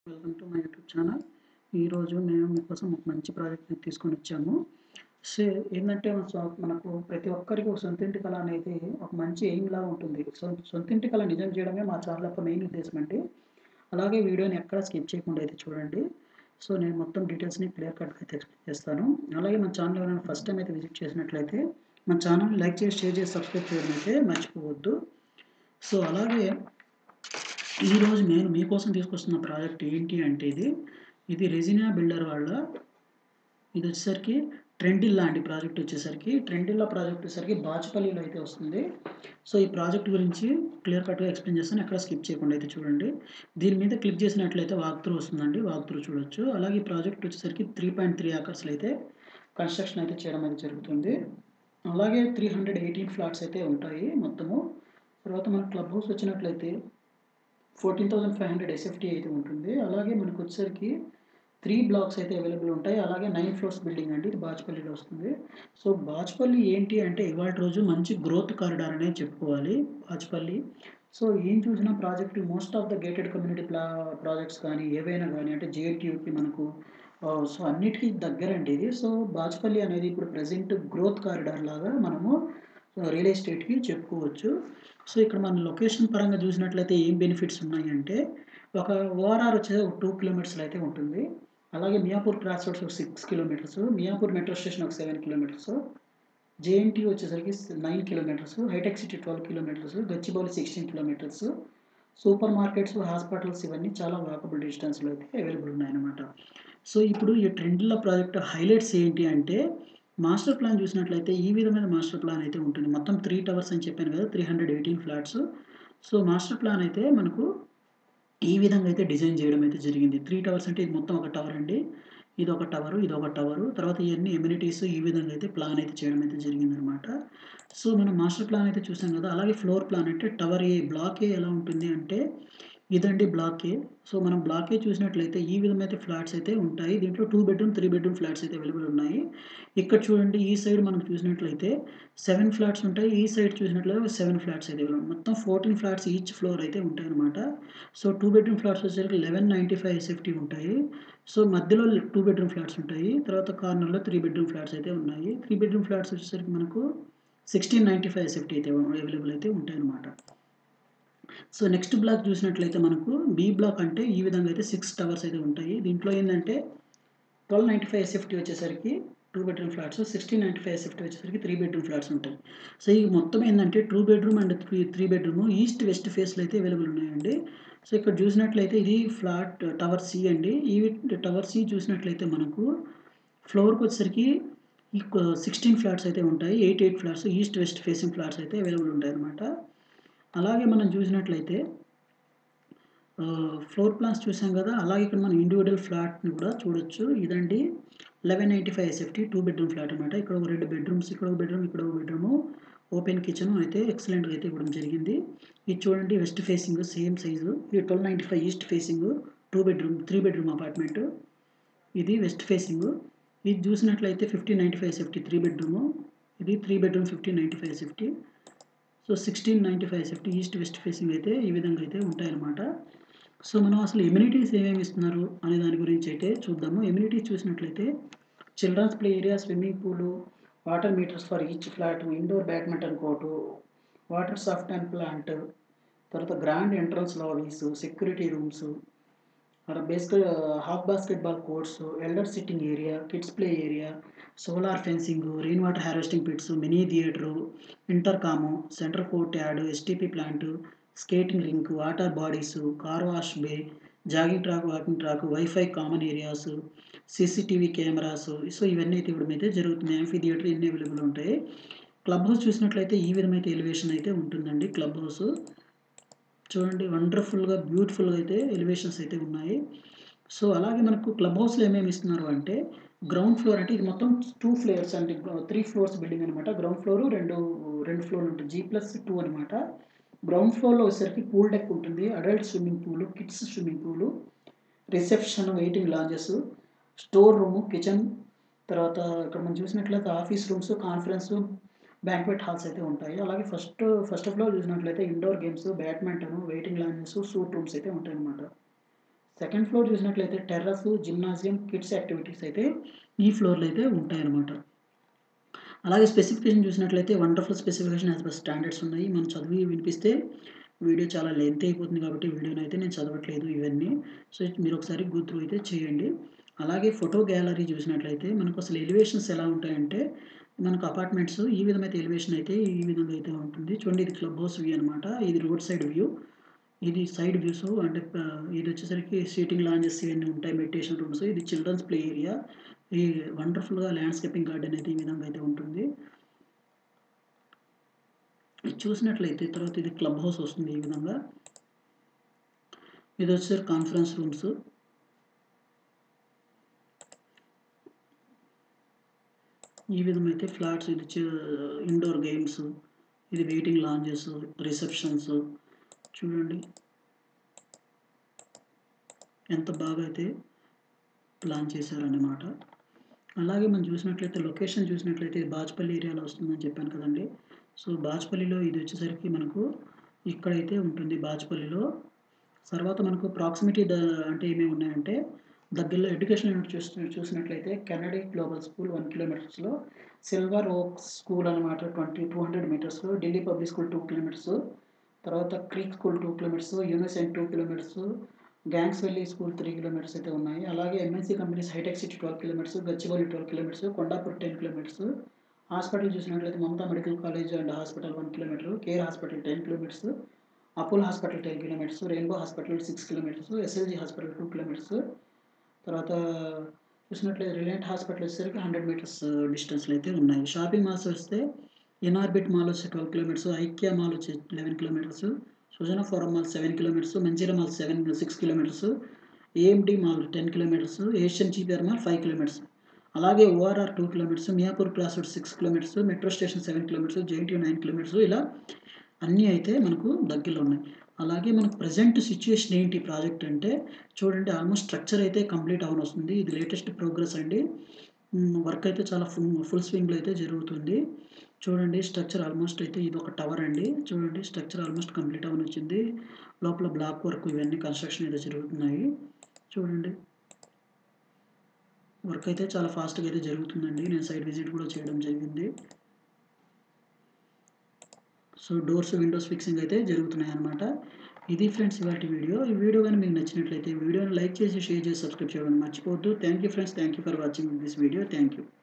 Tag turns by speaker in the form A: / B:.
A: welcome to my YouTube channel ఈరోజు మేము మీకోసం ఒక మంచి ప్రాజెక్ట్ని తీసుకొని వచ్చాము సో ఏంటంటే సో- మనకు ప్రతి ఒక్కరికి ఒక సొంత ఇంటి కళ అనేది ఒక మంచి ఎయిమ్ లాగా ఉంటుంది సొంత సొంత ఇంటి కళ నిజం చేయడమే మా ఛానల్ యొక్క మెయిన్ ఉద్దేశం అండి అలాగే వీడియోని ఎక్కడ స్కిప్ చేయకుండా అయితే చూడండి సో నేను మొత్తం డీటెయిల్స్ని క్లియర్ కట్గా అయితే ఎక్స్ప్లెయిన్ చేస్తాను అలాగే మన ఛానల్ ఎవరైనా ఫస్ట్ టైం అయితే విజిట్ చేసినట్లయితే మన ఛానల్ లైక్ చేసి షేర్ చేసి సబ్స్క్రైబ్ చేయడం అయితే మర్చిపోవద్దు సో అలాగే ఈరోజు నేను మీకోసం తీసుకొస్తున్న ప్రాజెక్ట్ ఏంటి అంటే ఇది ఇది రెజినా బిల్డర్ వాళ్ళ ఇది వచ్చేసరికి ట్రెండిల్లా అండి ప్రాజెక్ట్ వచ్చేసరికి ట్రెండిల్లా ప్రాజెక్ట్ వచ్చేసరికి బాచుపల్లిలో అయితే వస్తుంది సో ఈ ప్రాజెక్ట్ గురించి క్లియర్ కట్గా ఎక్స్ప్లెయిన్ చేస్తాను ఎక్కడ స్కిప్ చేయకుండా అయితే చూడండి దీని మీద క్లిక్ చేసినట్లయితే వాక్ త్రూ వస్తుందండి వాక్ త్రూ చూడొచ్చు అలాగే ఈ ప్రాజెక్ట్ వచ్చేసరికి త్రీ పాయింట్ త్రీ ఏకర్స్లో అయితే కన్స్ట్రక్షన్ అయితే చేయడం అయితే జరుగుతుంది అలాగే త్రీ హండ్రెడ్ ఎయిటీన్ ఫ్లాట్స్ అయితే ఉంటాయి మొత్తము తర్వాత మన క్లబ్ హౌస్ వచ్చినట్లయితే fourteen thousand five hundred SFT అయితే ఉంటుంది అలాగే మనకు వచ్చేసరికి త్రీ బ్లాక్స్ అయితే అవైలబుల్ ఉంటాయి అలాగే నైన్ ఫ్లోర్స్ బిల్డింగ్ అండి ఇది బాచ్పల్లిలో వస్తుంది సో బాచ్పల్లి ఏంటి అంటే ఇవాళ రోజు మంచి గ్రోత్ కారిడార్ అనేది చెప్పుకోవాలి బాచ్పల్లి సో ఏం చూసినా project most of the gated community ప్లా ప్రాజెక్ట్స్ కానీ ఏవైనా కానీ అంటే జేఎన్టీయూకి మనకు ఆ, సో అన్నిటికీ దగ్గరండి ఇది సో బాచ్పల్లి అనేది ఇప్పుడు ప్రజెంట్ గ్రోత్ కారిడార్ లాగా మనము రియల్ ఎస్టేట్కి చెప్పుకోవచ్చు సో ఇక్కడ మన లొకేషన్ పరంగా చూసినట్లయితే ఏం బెనిఫిట్స్ ఉన్నాయి అంటే ఒక ఓఆర్ఆర్ వచ్చేసి ఒక టూ కిలోమీటర్స్లో అయితే ఉంటుంది అలాగే మియాపూర్ క్రాస్ రోడ్స్ ఒక six kilometres Miyapur metro station ఒక సెవెన్ కిలోమీటర్స్ జేఎన్టీ వచ్చేసరికి nine kilometres Hitech City twelve kilometres Gachibowli sixteen kilometres super markets hospitals ఇవన్నీ చాలా వాకబుల్ డిస్టెన్స్లో అయితే అవైలబుల్ ఉన్నాయన్నమాట సో ఇప్పుడు ఈ ట్రెండ్ల ప్రాజెక్ట్ హైలైట్స్ ఏంటి అంటే మాస్టర్ ప్లాన్ చూసినట్లయితే ఈ విధమైన మాస్టర్ ప్లాన్ అయితే ఉంటుంది మొత్తం త్రీ టవర్స్ అని చెప్పాను కదా three hundred eighteen flats so master plan అయితే మనకు ఈ విధంగా అయితే డిజైన్ చేయడం అయితే జరిగింది త్రీ టవర్స్ అంటే ఇది మొత్తం ఒక టవర్ అండి ఇది ఒక టవర్ ఇది ఒక టవర్ తర్వాత ఇవన్నీ ఎమ్యూనిటీస్ ఈ విధంగా అయితే ప్లాన్ అయితే చేయడం అయితే జరిగింది అనమాట సో మనం మాస్టర్ ప్లాన్ అయితే చూసాం కదా అలాగే ఫ్లోర్ ప్లాన్ అంటే టవర్ ఏ బ్లాక్ ఏ ఎలా ఉంటుంది అంటే ఇదండి బ్లాక్ ఏ సో మనం బ్లాక్ ఏ చూసినట్లయితే ఈ విధమైన ఫ్లాట్స్ అయితే ఉంటాయి దీంట్లో two bedroom three bedroom flats అయితే అవైలబుల్ ఉన్నాయి ఇక్కడ చూడండి ఈ సైడ్ మనం చూసినట్లయితే సెవెన్ ఫ్లాట్స్ ఉంటాయి ఈ సైడ్ చూసినట్లయితే సెవెన్ ఫ్లాట్స్ అయితే అవైలబుల్ మొత్తం ఫోర్టీన్ ఫ్లాట్స్ ఈచ్ ఫ్లోర్ అయితే ఉంటాయి అనమాట సో టూ బెడ్రూమ్ ఫ్లాట్స్ వచ్చేసరికి లెవెన్ నైంటీ ఫైవ్ సేఫ్టీ ఉంటాయి సో మధ్యలో టూ బెడ్రూమ్ ఫ్లాట్స్ ఉంటాయి తర్వాత కార్నర్లో త్రీ బెడ్రూమ్ ఫ్లాట్స్ అయితే ఉన్నాయి త్రీ బెడ్రూమ్ ఫ్లాట్స్ వచ్చేసరికి మనకు సిక్స్టీన్ నైంటీ ఫైవ్ సేఫ్టీ అయితే అవైలబుల్ అయితే ఉంటాయి అనమాట సో నెక్స్ట్ బ్లాక్ చూసినట్లయితే మనకు బి బ్లాక్ అంటే ఈ విధంగా అయితే సిక్స్ టవర్స్ అయితే ఉంటాయి దీంట్లో ఏంటంటే ట్వెల్వ్ నైంటీ ఫైవ్ ఎస్ఎఫ్టీ వచ్చేసరికి two bedroom flats sixteen ninety five SFT వచ్చేసరికి త్రీ బెడ్రూమ్ ఫ్లాట్స్ ఉంటాయి సో ఈ మొత్తం ఏంటంటే two bedroom and three three bedroom east west ఫేస్లో అయితే అవైలబుల్ ఉన్నాయండి సో ఇక్కడ చూసినట్లయితే ఇది ఫ్లాట్ టవర్ సి అండి ఈ టవర్ సి చూసినట్లయితే మనకు ఫ్లోర్కి వచ్చేసరికి ఈ సిక్స్టీన్ ఫ్లాట్స్ అయితే ఉంటాయి eight eight flats east west facing flats అయితే అవైలబుల్ ఉంటాయి అనమాట అలాగే మనం చూసినట్లయితే ఫ్లోర్ ప్లాన్స్ చూసాం కదా అలాగే ఇక్కడ మనం ఇండివిజువల్ ఫ్లాట్ని కూడా చూడొచ్చు ఇదండి eleven ninety five SFT two bedroom flat అనమాట ఇక్కడ ఒక రెండు బెడ్రూమ్స్ ఇక్కడ ఒక బెడ్రూమ్ ఇక్కడ ఒక బెడ్రూమ్ ఓపెన్ కిచెన్ అయితే ఎక్సలెంట్గా అయితే ఇవ్వడం జరిగింది ఇది చూడండి వెస్ట్ ఫేసింగ్ సేమ్ సైజు ఇది twelve ninety five east facing two bedroom three bedroom apartment ఇది వెస్ట్ ఫేసింగ్ ఇది చూసినట్లయితే fifteen ninety five SFT three bedroom ఇది three bedroom fifteen ninety five SFT so sixteen ninety five SFT east west facing అయితే ఈ విధంగా అయితే ఉంటాయన్నమాట so మనం అసలు ఎమ్యూనిటీస్ ఏమేమి ఇస్తున్నారు అనే దాని గురించి అయితే చూద్దాము ఎమ్యూనిటీస్ చూసినట్లయితే children's play area swimming pool water meters for each flat indoor badminton court water soft and plant తర్వాత grand entrance lobbies security rooms basically half basketball courts elder sitting area kids play area solar fencing rain water harvesting pits mini theatre intercom centre courtyard STP plant skating rink water bodies car wash bay jogging track walking track wifi common areas CCTV cameras so ఇవన్నీ అయితే ఇవ్వడం అయితే జరుగుతుంది amphitheatre ఇన్ని available ఉంటాయి club house చూసినట్లయితే ఈ విధమైన ఎలివేషన్ అయితే ఉంటుందండి క్లబ్ హౌస్ చూడండి వండర్ఫుల్గా బ్యూటిఫుల్గా అయితే ఎలివేషన్స్ అయితే ఉన్నాయి సో అలాగే మనకు క్లబ్ హౌస్లో ఏమేమి ఇస్తున్నారు అంటే గ్రౌండ్ ఫ్లోర్ అంటే ఇది మొత్తం టూ ఫ్లోర్స్ అంటే త్రీ ఫ్లోర్స్ బిల్డింగ్ అనమాట గ్రౌండ్ ఫ్లోర్ రెండు రెండు ఫ్లోర్లు ఉంటుంది జీ ప్లస్ టూ అనమాట గ్రౌండ్ ఫ్లోర్లో వచ్చేసరికి పూల్ డెక్ ఉంటుంది adult swimming pool kids swimming pool reception waiting lounges store room kitchen తర్వాత ఇక్కడ మనం చూసినట్లయితే office rooms conference banquet halls అయితే ఉంటాయి అలాగే ఫస్ట్ ఫస్ట్ ఫ్లోర్ చూసినట్లయితే indoor games badminton waiting lounges suite rooms అయితే ఉంటాయి అన్నమాట సెకండ్ ఫ్లోర్ చూసినట్లయితే టెర్రస్ జిమ్నాజియం కిడ్స్ యాక్టివిటీస్ అయితే ఈ ఫ్లోర్లో అయితే ఉంటాయన్నమాట అలాగే స్పెసిఫికేషన్ చూసినట్లయితే wonderful specification as per standards ఉన్నాయి మనం చదివి వినిపిస్తే వీడియో చాలా లెంత్ అయిపోతుంది కాబట్టి వీడియోని అయితే నేను చదవట్లేదు ఇవన్నీ సో మీరు ఒకసారి గుర్తు అయితే చేయండి అలాగే ఫోటో గ్యాలరీ చూసినట్లయితే మనకు అసలు ఎలివేషన్స్ ఎలా ఉంటాయంటే మనకు అపార్ట్మెంట్స్ ఈ విధమైతే ఎలివేషన్ అయితే ఈ విధంగా అయితే ఉంటుంది చూడండి ఇది క్లబ్ హౌస్ వ్యూ అనమాట ఇది రోడ్ సైడ్ వ్యూ ఇది సైడ్ వ్యూస్ అంటే ఇది వచ్చేసరికి సీటింగ్ లాంజెస్ ఇవన్నీ ఉంటాయి మెడిటేషన్ రూమ్స్ ఇది చిల్డ్రన్స్ ప్లే ఏరియా ఈ వండర్ఫుల్గా ల్యాండ్స్కేపింగ్ గార్డెన్ అయితే ఈ విధంగా అయితే ఉంటుంది ఇది చూసినట్లయితే తర్వాత ఇది క్లబ్ హౌస్ వస్తుంది ఈ విధంగా ఇది వచ్చేసరికి కాన్ఫరెన్స్ రూమ్స్ ఈ విధమైతే ఫ్లాట్స్ ఇది ఇండోర్ గేమ్స్ ఇది వెయిటింగ్ లాంజెస్ రిసెప్షన్స్ చూడండి ఎంత బాగా అయితే ప్లాన్ చేశారన్నమాట అలాగే మనం చూసినట్లయితే లొకేషన్ చూసినట్లయితే ఇది బాజ్పల్లి ఏరియాలో వస్తుందని చెప్పాను కదండి సో బాజ్పల్లిలో ఇది వచ్చేసరికి మనకు ఇక్కడైతే ఉంటుంది బాజ్పల్లిలో తర్వాత మనకు ప్రాక్సిమిటీ ద అంటే ఏమేమి ఉన్నాయంటే దగ్గరలో ఎడ్యుకేషన్ యూనిట్ చూస్తూ చూసినట్లయితే కెనడీ గ్లోబల్ స్కూల్ వన్ కిలోమీటర్స్లో సిల్వర్ ఓక్ స్కూల్ అనమాట ట్వంటీ టూ హండ్రెడ్ మీటర్స్లో Delhi public school two kilometres తర్వాత creek school two kilometres Unicent two kilometres Ganges valley school three kilometres అయితే ఉన్నాయి అలాగే MNC companies Hitech City twelve kilometres Gachibowli twelve kilometres Kondapur ten kilometres hospital చూసినట్లయితే Mamata medical college and hospital one kilometre care hospital ten kilometres Apollo hospital ten kilometres rainbow hospital six kilometres SLG hospital two kilometres తర్వాత చూసినట్లయితే reliant hospital వచ్చేసరికి hundred metres డిస్టెన్స్లో అయితే ఉన్నాయి shopping malls వస్తే Inorbit mall వచ్చి twelve kilometres IKEA mall వచ్చి eleven kilometres Sujana forum mall seven kilometres Manjeera mall seven six kilometres AMD mall ten kilometres Asian GPR mall five kilometres అలాగే ORR two kilometres Miyapur cross road six kilometres metro station seven kilometres JNT nine kilometres ఇలా అన్నీ అయితే మనకు దగ్గరలో ఉన్నాయి అలాగే మనకు present situation ఏంటి ప్రాజెక్ట్ అంటే చూడండి ఆల్మోస్ట్ స్ట్రక్చర్ అయితే కంప్లీట్ అవని వస్తుంది ఇది లేటెస్ట్ ప్రోగ్రెస్ అండి వర్క్ అయితే చాలా ఫుల్ ఫుల్ స్వింగ్లో అయితే జరుగుతుంది చూడండి స్ట్రక్చర్ ఆల్మోస్ట్ అయితే ఇది ఒక టవర్ అండి చూడండి స్ట్రక్చర్ ఆల్మోస్ట్ కంప్లీట్ అవని వచ్చింది లోపల బ్లాక్ వర్క్ ఇవన్నీ కన్స్ట్రక్షన్ అయితే జరుగుతున్నాయి చూడండి వర్క్ అయితే చాలా ఫాస్ట్గా అయితే జరుగుతుందండి నేను సైడ్ విజిట్ కూడా చేయడం జరిగింది సో డోర్స్ విండోస్ ఫిక్సింగ్ అయితే జరుగుతున్నాయి అనమాట ఇది ఫ్రెండ్స్ ఇవాటి వీడియో ఈ వీడియో కానీ మీకు నచ్చినట్లయితే వీడియోని లైక్ చేసి షేర్ చేసి సబ్స్క్రైబ్ చేయడం మర్చిపోవద్దు thank you friends thank you for watching this video thank you